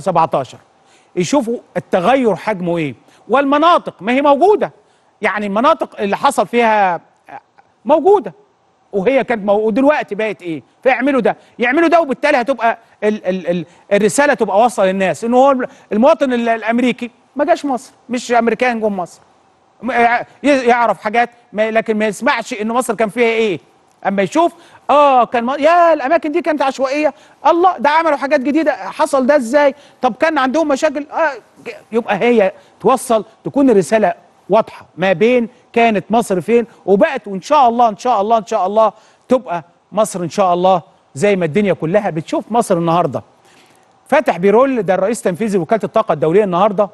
17 يشوفوا التغير حجمه ايه والمناطق ما هي موجوده يعني المناطق اللي حصل فيها موجوده وهي كانت مو... ودلوقتي بقت ايه فيعملوا ده يعملوا ده وبالتالي هتبقى ال... ال... ال... الرساله تبقى واصله للناس ان هو المواطن ال- الامريكي ما جاش مصر مش امريكان جم مصر م- ي- يعرف حاجات ما لكن ما يسمعش ان مصر كان فيها ايه اما يشوف اه كان م... يا الاماكن دي كانت عشوائيه الله ده عملوا حاجات جديده حصل ده ازاي طب كان عندهم مشاكل آه ج- يبقى هي توصل تكون الرساله واضحه ما بين كانت مصر فين وبقت وان شاء الله ان شاء الله ان شاء الله تبقى مصر ان شاء الله زي ما الدنيا كلها بتشوف مصر النهارده فاتح بيرول ده الرئيس التنفيذي لوكاله الطاقه الدوليه النهارده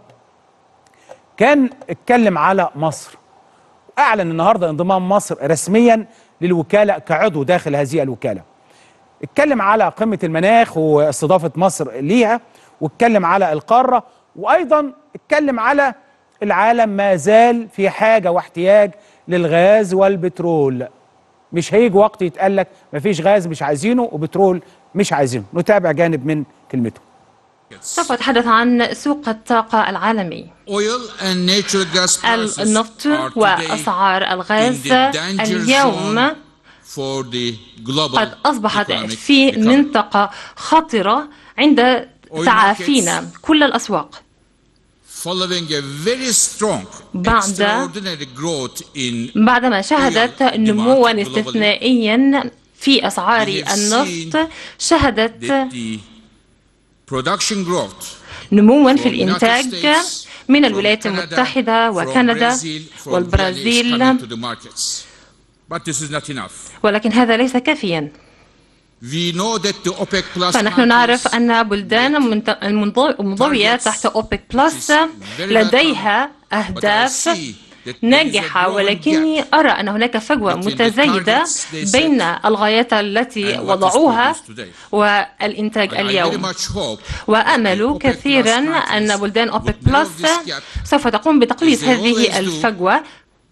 كان اتكلم على مصر اعلن النهارده انضمام مصر رسميا للوكاله كعضو داخل هذه الوكاله اتكلم على قمه المناخ واستضافه مصر ليها واتكلم على القاره وايضا اتكلم على العالم ما زال في حاجه واحتياج للغاز والبترول مش هيجي وقت يتقال لك مفيش غاز مش عايزينه وبترول مش عايزينه نتابع جانب من كلمته سوف أتحدث عن سوق الطاقة العالمي Oil and natural gas prices النفط are today وأسعار in الغاز the danger اليوم zone for the global قد أصبحت economic في recovery. منطقة خطرة عند تعافينا كل الأسواق Following a very strong بعد- extraordinary growth in بعدما شهدت oil نموا demand globally, استثنائيا في أسعار We have النفط seen شهدت that the production growth نموا في from United الإنتاج States, من from الولايات Canada, المتحدة from وكندا Brazil, from Brazil is والبرازيل coming to the markets. But this is not enough. ولكن هذا ليس كافيا We know that the OPEC plus فنحن نعرف countries أن بلدان المنت- المنض- المنضوية تحت أوبك بلس لديها أهداف ناجحة ولكني أرى أن هناك فجوة متزايدة بين الغايات التي وضعوها والإنتاج I very اليوم much hope وأمل OPEC كثيرا plus أن countries بلدان أوبك would narrow بلس this gap سوف تقوم بتقليص as they always هذه do. الفجوة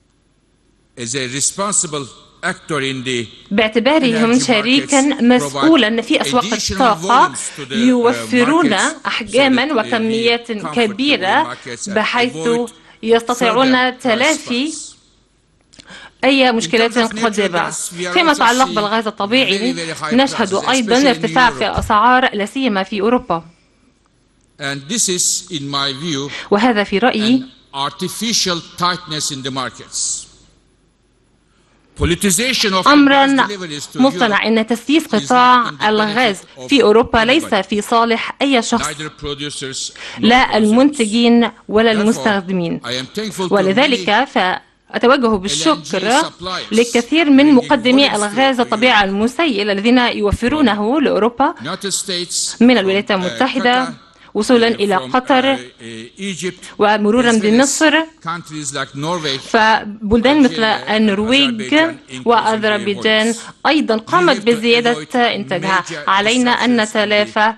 as a responsible actor in the باعتبارهم energy شريكا markets مسؤولا في provide أسواق additional الطاقة volumes to the, uh, يوفرون markets أحجاما so that, uh, وكميات we comfort كبيرة the markets and بحيث avoid يستطيعون further price تلافي spikes. أي مشكلات terms of natural قادمة gas, we are فيما also يتعلق seeing بالغاز الطبيعي very, very high نشهد prices, أيضا especially in ارتفاع Europe. في الأسعار لا سيما في أوروبا And this is, in my view, وهذا في رأيي an artificial tightness in the markets. Politicization of the أمرا gas deliveries to مصطنع Europe, أن تسييس قطاع الغاز في أوروبا ليس في صالح أي شخص neither producers nor لا consumers. المنتجين ولا Therefore, المستخدمين I am thankful to many ولذلك فأتوجه بالشكر لكثير من مقدمي الغاز الطبيعي المسيل الذين يوفرونه لأوروبا United States, من الولايات from, uh, المتحدة Qatar, وصولا uh, إلى from, قطر uh, uh, Egypt, ومرورا as well as بمصر countries like Norway, فبلدان مثل النرويج وأذربيجان أيضا قامت بزيادة إنتاجها علينا أن نتلافى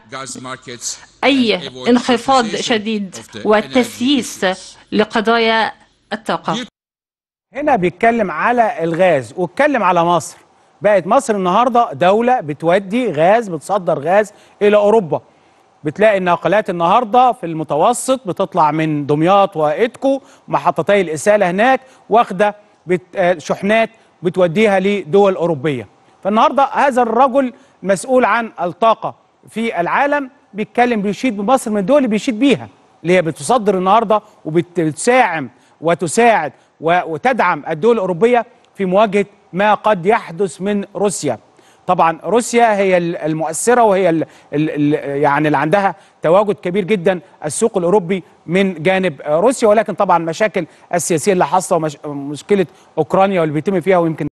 أي انخفاض شديد والتسييس لقضايا الطاقة هنا بيتكلم على الغاز واتكلم على مصر بقت مصر النهارده دولة بتودي غاز بتصدر غاز إلى أوروبا بتلاقي الناقلات النهارده في المتوسط بتطلع من دمياط وإيدكو محطتي الإسالة هناك واخدة بت... آه، شحنات بتوديها لدول أوروبية فالنهارده هذا الرجل مسؤول عن الطاقة في العالم بيتكلم بيشيد بمصر من الدول اللي بيشيد بيها اللي هي بتصدر النهارده وبتساعم وتساعد و- وتدعم الدول الأوروبية في مواجهة ما قد يحدث من روسيا طبعا روسيا هي ال- المؤثرة وهي ال ال ال يعني اللي عندها تواجد كبير جدا السوق الأوروبي من جانب روسيا ولكن طبعا مشاكل السياسية اللي حاصلة ومشكلة أوكرانيا واللي بيتم فيها ويمكن